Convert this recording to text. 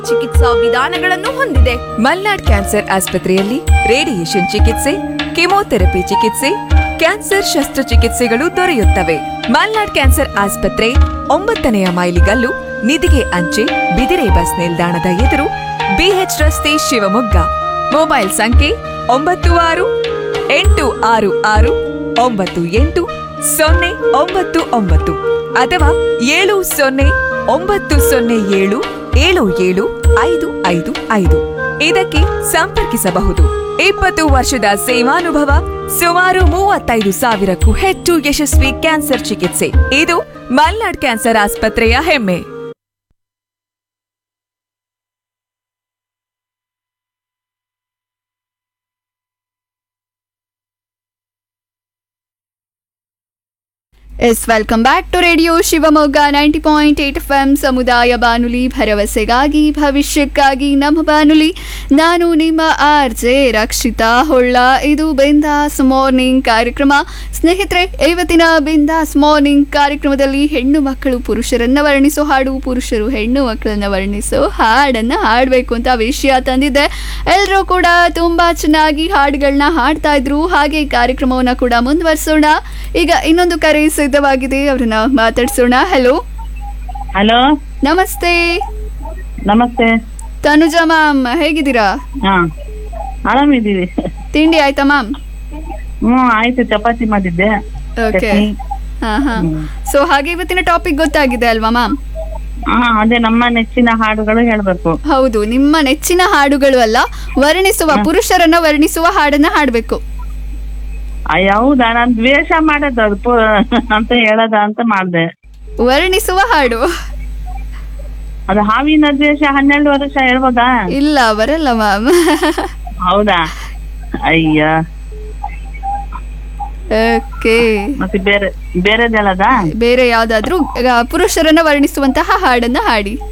ಚಿಕಿತ್ಸಾ ವಿಧಾನಗಳನ್ನು ಹೊಂದಿದೆ ಮಲ್ನಾಡ್ ಕ್ಯಾನ್ಸರ್ ಆಸ್ಪತ್ರೆಯಲ್ಲಿ ರೇಡಿಯೇಷನ್ ಚಿಕಿತ್ಸೆ ಕೆಮೊಥೆರಪಿ ಚಿಕಿತ್ಸೆ ಕ್ಯಾನ್ಸರ್ ಶಸ್ತ್ರಚಿಕಿತ್ಸೆಗಳು ದೊರೆಯುತ್ತವೆ ಮಲ್ನಾಡ್ ಕ್ಯಾನ್ಸರ್ ಆಸ್ಪತ್ರೆ ಒಂಬತ್ತನೆಯ ಮೈಲಿಗಲ್ಲು ನಿಧಿಗೆ ಅಂಚೆ ಬಿದಿರೆ ಬಸ್ ನಿಲ್ದಾಣದ ಎದುರು ಬಿಎಚ್ ರಸ್ತೆ ಶಿವಮೊಗ್ಗ ಮೊಬೈಲ್ ಸಂಖ್ಯೆ ಒಂಬತ್ತು ಆರು ಎಂಟು ಆರು ಆರು ಒಂಬತ್ತು ಎಂಟು ಸೊನ್ನೆ ಒಂಬತ್ತು ಒಂಬತ್ತು ಅಥವಾ ಏಳು ಸೊನ್ನೆ ಒಂಬತ್ತು ಸೊನ್ನೆ ಏಳು ಏಳು ಏಳು ಐದು ಐದು ಐದು ಇದಕ್ಕೆ ಸಂಪರ್ಕಿಸಬಹುದು ಇಪ್ಪತ್ತು ವರ್ಷದ ಸೇವಾನುಭವ ಸುಮಾರು ಮೂವತ್ತೈದು ಸಾವಿರಕ್ಕೂ ಹೆಚ್ಚು ಯಶಸ್ವಿ ಕ್ಯಾನ್ಸರ್ ಚಿಕಿತ್ಸೆ ಇದು ಮಲ್ನಾಡ್ ಕ್ಯಾನ್ಸರ್ ಆಸ್ಪತ್ರೆಯ ಹೆಮ್ಮೆ yes welcome back to radio Shivamogga ninety point eight F M ಸಮುದಾಯ ಬಾನುಲಿ ಭರವಸೆಗಾಗಿ ಭವಿಷ್ಯಕ್ಕಾಗಿ ನಮ್ಮ ಬಾನುಲಿ ನಾನು ನಿಮ್ಮ ಆರ್ ಜೆ ರಕ್ಷಿತಾ ಹೊಳ್ಳ ಇದು ಬಿಂದಾಸ್ ಮಾರ್ನಿಂಗ್ ಕಾರ್ಯಕ್ರಮ ಸ್ನೇಹಿತರೆ ಇವತ್ತಿನ ಬಿಂದಾಸ್ ಮಾರ್ನಿಂಗ್ ಕಾರ್ಯಕ್ರಮದಲ್ಲಿ ಹೆಣ್ಣು ಮಕ್ಕಳು ಪುರುಷರನ್ನ ವರ್ಣಿಸೋ ಹಾಡು ಪುರುಷರು ಹೆಣ್ಣು ಮಕ್ಕಳನ್ನ ವರ್ಣಿಸೋ ಹಾಡನ್ನ ಹಾಡಬೇಕು ಅಂತ ವಿಷಯ ತಂದಿದ್ದೆ ಎಲ್ಲರೂ ಕೂಡ ತುಂಬಾ ಚೆನ್ನಾಗಿ ಹಾಡುಗಳನ್ನ ಹಾಡ್ತಾ ಇದ್ರು ಹಾಗೆ ಕಾರ್ಯಕ್ರಮವನ್ನ ಕೂಡ ಮುಂದುವರಿಸೋಣ ಈಗ ಇನ್ನೊಂದು ಕರೆ ಸಿದ್ಧವಾಗಿದೆ ಅವ್ರನ್ನ ಮಾತಾಡ್ಸೋಣ ಹಲೋ ಹಲೋ ನಮಸ್ತೆ ನಮಸ್ತೆ ತನುಜಾ ಮ್ಯಾಮ್ ಹೇಗಿದ್ದೀರಾ ಹಾ ಆರಾಮಿದ್ದೀವಿ ತಿಂಡಿ ಆಯ್ತಾ ಮ್ಯಾಮ್ ಹ್ಮ್ ಆಯ್ತು ಚಪಾತಿ ಮಾಡಿದ್ದೆ ಓಕೆ ಚಟ್ನಿ. ಹಾ ಹಾ ಸೊ ಹಾಗೆ ಇವತ್ತಿನ ಟಾಪಿಕ್ ಗೊತ್ತಾಗಿದೆ ಅಲ್ವಾ ಮ್ಯಾಮ್ ಹಾ ಅದೇ ನಮ್ಮ ನೆಚ್ಚಿನ ಹಾಡುಗಳು ಹೇಳ್ಬೇಕು ಹೌದು ನಿಮ್ಮ ನೆಚ್ಚಿನ ಹಾಡುಗಳು ಅಲ್ಲ ವರ್ಣಿಸುವ ಪುರುಷರನ್ನ ವರ್ಣಿಸುವ ಹಾಡನ್ನ ಹಾಡ್ಬೇಕು ಆ, ಹೌದಾ ನಾನ್ ದ್ವೇಷ ಮಾಡೋದು ಅದು ಪು- ಅಂತ ಹೇಳದ ಅಂತ ಮಾಡ್ದೆ ವರ್ಣಿಸುವ ಹಾಡು ಅದು ಹಾವಿನ ದ್ವೇಷ ಹನ್ನೆರಡು ವರ್ಷ ಹೇಳ್ಬೋದಾ ಇಲ್ಲ ಬರಲ್ಲ ಮ್ಯಾಮ್ ಹೌದಾ ಅಯ್ಯ ಓಕೆ ಮತ್ತೆ ಬೇರೆ ಬೇರೆದ್ ಹೇಳದ ಬೇರೆ ಯಾವ್ದಾದ್ರು ಆ, ಪುರುಷರನ್ನ ವರ್ಣಿಸುವಂತಹ ಹಾಡನ್ನ ಹಾಡಿ